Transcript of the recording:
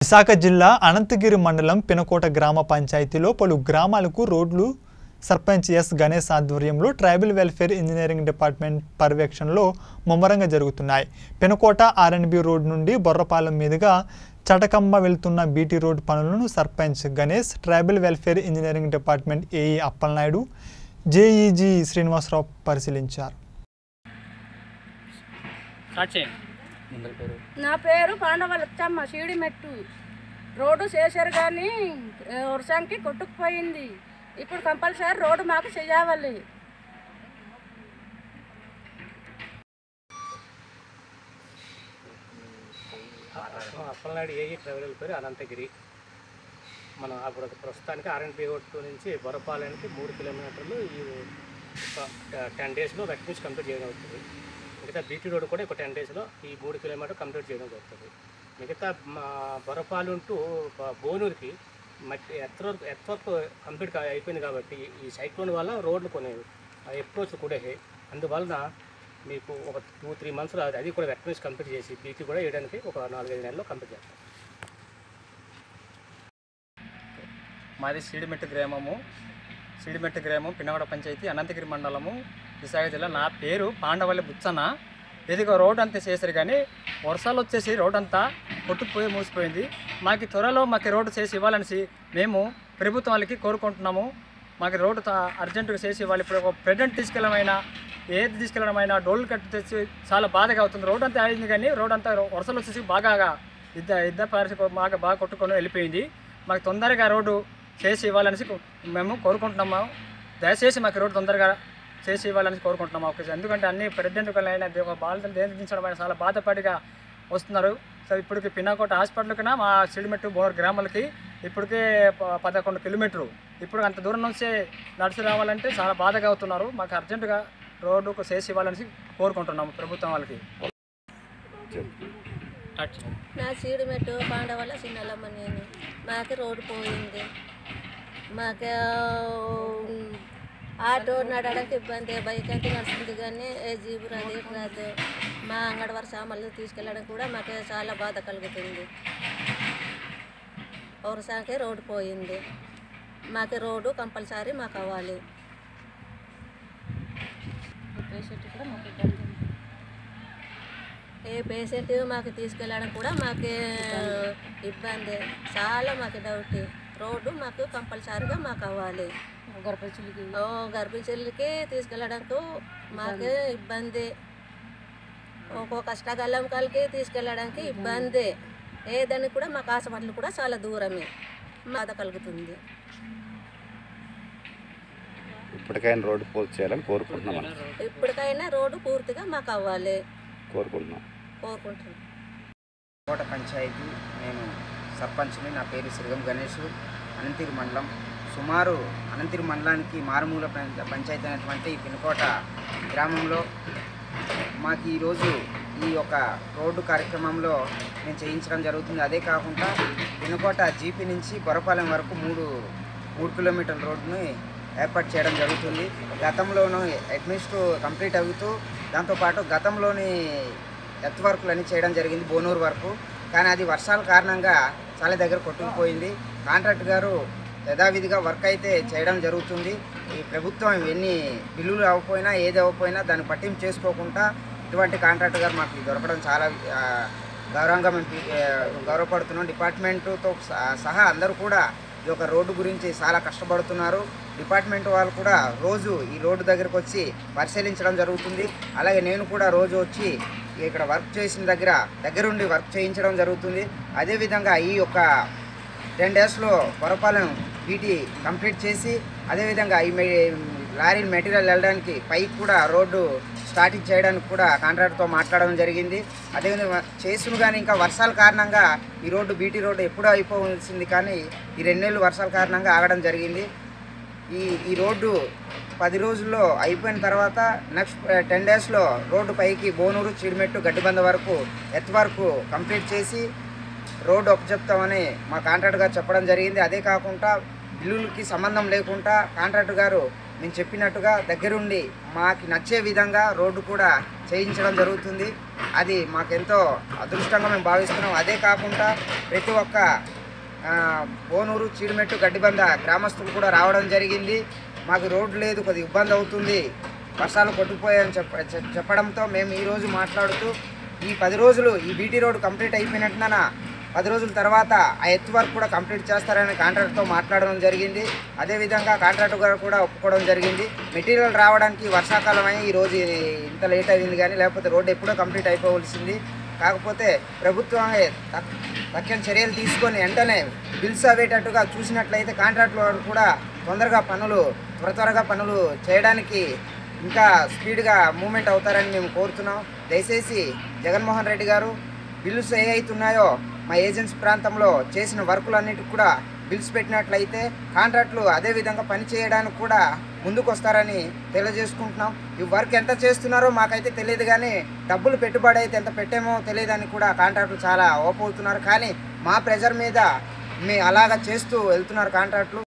విశాఖ జిల్లా అనంతగిరి మండలం పినకోట గ్రామ పంచాయతీలో పలు గ్రామాలకు రోడ్లు సర్పంచ్ ఎస్ గణేష్ ఆధ్వర్యంలో ట్రైబల్ వెల్ఫేర్ ఇంజనీరింగ్ డిపార్ట్మెంట్ పర్యవేక్షణలో ముమ్మరంగా జరుగుతున్నాయి పినకోట ఆర్ఎన్బి రోడ్ నుండి బొర్రపాలెం మీదుగా చటకమ్మ వెళ్తున్న బీటీ రోడ్ పనులను sarpanch Ganesh tribal welfare engineering department AE Appalanaidu జేఈజీ శ్రీనివాసరావు పరిశీలించారు స్టార్ట్ చేయండి నా పేరు పాండవలచ్చమ్మ సీడిమెట్టు రోడ్డు చేశారు కానీ ఆ, వర్షానికి కొట్టుకుపోయింది ఇప్పుడు కంపల్సరీ రోడ్డు మాకు చేయాలి అప్పలనాడు ఏఈ ట్రావెల్ పేరు అనంతగిరి మనం అప్పుడు ప్రస్తుతానికి ఆర్ఎన్పి రోడ్ నుంచి బొరపాలెనికి మూడు కిలోమీటర్లు ఈ టెన్ డేస్లో వెట్ నుంచి కంప్లీట్ చేయడం అవుతుంది మిగతా బీటీ రోడ్ కూడా ఒక టెన్ డేస్లో ఈ మూడు కిలోమీటర్ కంప్లీట్ చేయడం జరుగుతుంది మిగతా మా బొరపాలెం టు బ- బోనూరుకి మట్టి ఎత్త వరకు ఎత్త వరకు కంప్లీట్ కా- అయిపోయింది కాబట్టి ఈ సైక్లోన్ వల్ల రోడ్లు కొన్ని అప్రోచ్ కూడా అందువలన మీకు ఒక టూ త్రీ మంత్స్ అది కూడా వెట్ నుంచి కంప్లీట్ చేసి బీటీ కూడా వేయడానికి ఒక నాలుగైదు నెలల్లో కంప్లీట్ చేస్తాం మాది సీడిమెట్టు గ్రామము సీడిమెట్టు గ్రామం పిన్నగడ పంచాయతీ అనంతగిరి మండలము విశాఖ జిల్లా నా పేరు పాండవల్లి బుచ్చన్న ఇదిగో రోడ్ అంతా చేశారు కానీ వర్షాలు వచ్చేసి రోడ్ అంతా కొట్టుకుపోయి మూసిపోయింది మాకు త్వరలో మాకు రోడ్డు చేసి ఇవ్వాలనేసి మేము ప్రభుత్వం వాళ్ళకి కోరుకుంటున్నాము మాకు రోడ్డు త- అర్జెంటుగా చేసి ఇవ్వాలి ఇప్పుడు ఒక ప్రెజెంట్ తీసుకెళ్ళమైనా ఏది తీసుకెళ్ళడమైనా డోళ్ళు కట్టి తెచ్చి చాలా బాధగా అవుతుంది రోడ్ అంతా అయింది కానీ రోడ్ అంతా వర్షాలు వచ్చేసి బాగా ఇద్ద ఇద్ద పరిస్థితి బాగా బాగా కొట్టుకొని వెళ్ళిపోయింది మాకు తొందరగా రోడ్డు చేసి ఇవ్వాలనేసి కో- మేము కోరుకుంటున్నాము దయచేసి మాకు రోడ్డు తొందరగా చేసి ఇవ్వాలని కోరుకుంటున్నాము ఒక ఎందుకంటే అన్ని ప్రెసిడెంట్లైనా ఒక బాధ్యతలు దేనించడం అయినా చాలా బాధపడిగా వస్తున్నారు సో ఇప్పటికి పిన్నాకోట హాస్పిటల్కి మా సిడిమెట్టు బోర్ గ్రామాలకి ఇప్పటికే ప- పదకొండు కిలోమీటర్లు ఇప్పుడు అంత దూరం నుంచి నడిచి రావాలంటే చాలా బాధగా అవుతున్నారు మాకు అర్జెంటుగా రోడ్డుకు చేసి ఇవ్వాలని కోరుకుంటున్నాము ప్రభుత్వం వాళ్ళకి స్టార్ట్ చేయండి నా సీడిమెట్టు పాండవల చిన్నలమ్మ నేను మాకు రోడ్డు పోయింది మాకు ఉమ్, ఆటో నడవడానికి ఇబ్బంది బైక్ అంటే నడుస్తుంది కానీ ఏ జీబు రాదు ఏం రాదు మా అంగడివారి సామాన్లు తీసుకెళ్ళడానికి కూడా మాకు చాలా బాధ కలుగుతుంది వర్షానికి రోడ్డు పోయింది మాకు రోడ్డు కంపల్సరీ మాకు అవ్వాలి ఏ పేషెంట్ మాకు తీసుకెళ్ళడం కూడా మాకు ఇబ్బంది చాలా మాకు డౌట్ రోడ్డు మాకు కంపల్సరీగా మాకు అవ్వాలి గర్భిణీలకి ఓ గర్భిణీలకి తీసుకెళ్ళడానికి మాకు ఇబ్బంది ఒక్కో కష్టకాలం కాలకి తీసుకెళ్ళడానికి ఇబ్బంది ఏదానికి కూడా మాకు హాస్పిటల్ కూడా చాలా దూరమే బాధ కలుగుతుంది ఇప్పటికైనా రోడ్డు పూర్తి చేయాలని కోరుకుంటున్నాం మనం ఇప్పటికైనా రోడ్డు పూర్తిగా మాకు అవ్వాలి కోరుకుంటున్నాం కోరుకుంటున్నాం కోట పంచాయతీ నేను సర్పంచ్ని నా పేరు సిరిగం గణేష్ అనంతిరి మండలం సుమారు అనంతిరి మండలానికి మారుమూల పంచ- పంచాయతీ అయినటువంటి ఈ పినకోట గ్రామంలో మాకు ఈరోజు ఈ యొక్క రోడ్డు కార్యక్రమంలో నేను చేయించడం జరుగుతుంది అదే కాకుండా పినకోట జీపీ నుంచి బొరపాలెం వరకు మూడు మూడు కిలోమీటర్ల రోడ్డుని ఏర్పాటు చేయడం జరుగుతుంది గతంలోనూ అడ్మినిస్ట్రు కంప్లీట్ అవుతూ దాంతోపాటు గతంలోని ఎత్ వర్కులన్నీ చేయడం జరిగింది బోనూరు వరకు కానీ అది వర్షాల కారణంగా చాలా దగ్గర కొట్టుకుపోయింది కాంట్రాక్ట్ గారు యథావిధిగా వర్క్ అయితే చేయడం జరుగుతుంది ఈ ప్రభుత్వం ఎన్ని బిల్లులు అవ్వకపోయినా ఏది అవ్వకపోయినా దాన్ని పట్టింపు చేసుకోకుండా ఇటువంటి కాంట్రాక్ట్ గారు మాకు దొరకడం చాలా ఆ, గౌరవంగా మేము ఫీ- ఆ, గౌరవపడుతున్నాం డిపార్ట్మెంటుతో సహా- సహా అందరూ కూడా ఈ యొక్క రోడ్డు గురించి చాలా కష్టపడుతున్నారు డిపార్ట్మెంట్ వాళ్ళు కూడా రోజు ఈ రోడ్డు దగ్గరకు వచ్చి పరిశీలించడం జరుగుతుంది అలాగే నేను కూడా రోజు వచ్చి ఇక్కడ వర్క్ చేసిన దగ్గర దగ్గరుండి వర్క్ చేయించడం జరుగుతుంది అదేవిధంగా ఈ యొక్క టెన్ డేస్లో పొరపాలెం బీటీ కంప్లీట్ చేసి అదేవిధంగా ఈ మె లారీ మెటీరియల్ వెళ్ళడానికి పైకి కూడా రోడ్డు స్టార్టింగ్ చేయడానికి కూడా కాంట్రాక్ట్తో మాట్లాడడం జరిగింది అదేవిధంగా చేసును కానీ ఇంకా వర్షాల కారణంగా ఈ రోడ్డు బీటీ రోడ్డు ఎప్పుడూ అయిపోవలసింది కానీ ఈ రెండేళ్ళు వర్షాల కారణంగా ఆగడం జరిగింది ఈ ఈ రోడ్డు పది రోజుల్లో అయిపోయిన తర్వాత నెక్స్ట్ టెన్ డేస్లో రోడ్డు పైకి బోనూరు చీడిమెట్టు గడ్డిబంద వరకు ఎత్ వరకు కంప్లీట్ చేసి రోడ్డు చెప్తామని మా కాంట్రాక్ట్ గారు చెప్పడం జరిగింది అదే కాకుండా బిల్లులకి సంబంధం లేకుండా కాంట్రాక్ట్ గారు మేము చెప్పినట్టుగా దగ్గరుండి మాకు నచ్చే విధంగా రోడ్డు కూడా చేయించడం జరుగుతుంది అది మాకెంతో అదృష్టంగా మేము భావిస్తున్నాం అదే కాకుండా ప్రతి ఒక్క ఆ, బోనూరు చీడిమెట్టు గడ్డిబంద గ్రామస్తులు కూడా రావడం జరిగింది మాకు రోడ్డు లేదు కొద్దిగా ఇబ్బంది అవుతుంది వర్షాలు కొట్టుకుపోయాయని చెప్ప చె- చెప్పడంతో మేము ఈరోజు మాట్లాడుతూ ఈ పది రోజులు ఈ బీటీ రోడ్ కంప్లీట్ అయిపోయినట్టున పది రోజుల తర్వాత ఆ ఎత్తు వర్క్ కూడా కంప్లీట్ చేస్తారని కాంట్రాక్ట్తో మాట్లాడడం జరిగింది అదేవిధంగా కాంట్రాక్టర్ గారు కూడా ఒప్పుకోవడం జరిగింది మెటీరియల్ రావడానికి వర్షాకాలం అయి ఈరోజు ఇంత లేట్ అయింది కానీ లేకపోతే రోడ్డు ఎప్పుడో కంప్లీట్ అయిపోవలసింది కాకపోతే ప్రభుత్వమే తక్- తక్షణ చర్యలు తీసుకొని వెంటనే బిల్స్ అవేటట్టుగా చూసినట్లయితే కాంట్రాక్ట్ వారు కూడా తొందరగా పనులు త్వర త్వరగా పనులు చేయడానికి ఇంకా స్పీడ్గా మూమెంట్ అవుతారని మేము కోరుతున్నాం దయచేసి జగన్మోహన్ రెడ్డి గారు బిల్లుస్ ఏ అవుతున్నాయో మా ఏజెన్సీ ప్రాంతంలో చేసిన వర్కులన్నిటికి కూడా బిల్స్ పెట్టినట్లయితే కాంట్రాక్టులు అదే విధంగా పని చేయడానికి కూడా ముందుకు వస్తారని తెలియజేసుకుంటున్నాం ఈ వర్క్ ఎంత చేస్తున్నారో మాకైతే తెలియదు కానీ డబ్బులు పెట్టుబడి అయితే ఎంత పెట్టామో తెలియదని కూడా కాంట్రాక్టులు చాలా ఓప్ అవుతున్నారు కానీ మా ప్రెజర్ మీద మీ అలాగా చేస్తూ వెళ్తున్నారు కాంట్రాక్టులు